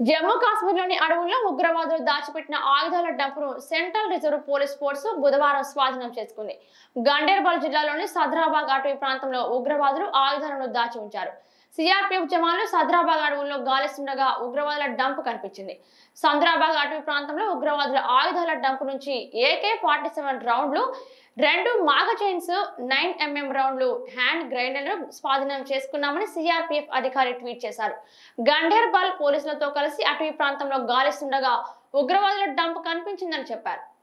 జమ్మూ కాశ్మీర్లోని అడవుల్లో ఉగ్రవాదులు దాచిపెట్టిన ఆయుధాల డంపును సెంట్రల్ రిజర్వ్ పోలీస్ ఫోర్స్ బుధవారం స్వాధీనం చేసుకుంది గండేర్బల్ జిల్లాలోని సదరాబాగ్ అటవీ ప్రాంతంలో ఉగ్రవాదులు ఆయుధాలను దాచి ఉంచారు సిఆర్పిఎఫ్ జవాన్లు సదరాబాగ్ అడవుల్లో గాలిస్తుండగా ఉగ్రవాదుల డంప్ కనిపించింది సంద్రాబాగ్ అటవీ ప్రాంతంలో ఉగ్రవాదుల ఆయుధాల డంప్ నుంచి ఏకే ఫార్టీ సెవెన్ రౌండ్లు రెండు మాగజైన్స్ నైన్ ఎంఎం రౌండ్లు హ్యాండ్ గ్రైండర్లు స్వాధీనం చేసుకున్నామని సిఆర్పిఎఫ్ అధికారి ట్వీట్ చేశారు గండేర్బాల్ పోలీసులతో కలిసి అటవీ ప్రాంతంలో గాలిస్తుండగా ఉగ్రవాదుల డంప్ కనిపించిందని చెప్పారు